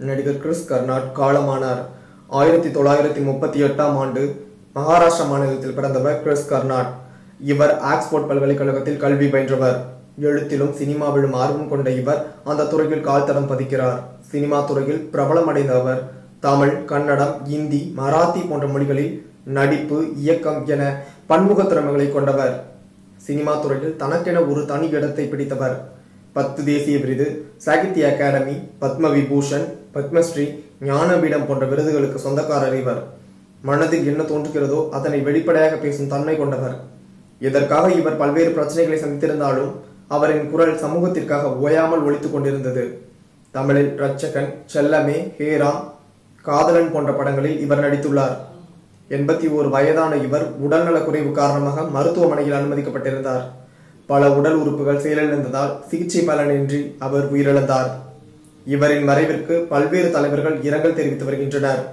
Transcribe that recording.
நடிகர் கிறிஸ் கர்னாட் காலமானார் ஆயிரத்தி தொள்ளாயிரத்தி முப்பத்தி எட்டாம் ஆண்டு மகாராஷ்டிரா மாநிலத்தில் பிறந்தவர் கிறிஸ் கர்னாட் இவர் ஆக்ஸ்போர்ட் பல்கலைக்கழகத்தில் கல்வி பயின்றவர் எழுத்திலும் சினிமாவிலும் ஆர்வம் கொண்ட இவர் அந்த துறையில் கால் தடம் பதிக்கிறார் சினிமா துறையில் பிரபலமடைந்த அவர் தமிழ் கன்னடம் இந்தி மராத்தி போன்ற மொழிகளில் நடிப்பு இயக்கம் என பன்முக திறமைகளை கொண்டவர் சினிமா துறையில் தனக்கென ஒரு தனி இடத்தை பிடித்தவர் பத்து தேசிய விருது சாகித்ய அகாடமி பத்ம விபூஷன் பத்மஸ்ரீ ஞானபீடம் போன்ற விருதுகளுக்கு சொந்தக்காரர் இவர் மனதில் என்ன தோன்றுகிறதோ அதனை வெளிப்படையாக பேசும் தன்மை கொண்டவர் இதற்காக இவர் பல்வேறு பிரச்சனைகளை சந்தித்திருந்தாலும் அவரின் குரல் சமூகத்திற்காக ஓயாமல் ஒலித்துக் கொண்டிருந்தது தமிழில் ரட்சகன் செல்லமே ஹேரா காதலன் போன்ற படங்களில் இவர் நடித்துள்ளார் எண்பத்தி ஓரு வயதான இவர் உடல்நலக் குறைவு காரணமாக மருத்துவமனையில் அனுமதிக்கப்பட்டிருந்தார் பல உடல் உறுப்புகள் செயலிழந்ததால் சிகிச்சை பலனின்றி அவர் உயிரிழந்தார் இவரின் மறைவிற்கு பல்வேறு தலைவர்கள் இரங்கல் தெரிவித்து வருகின்றனர்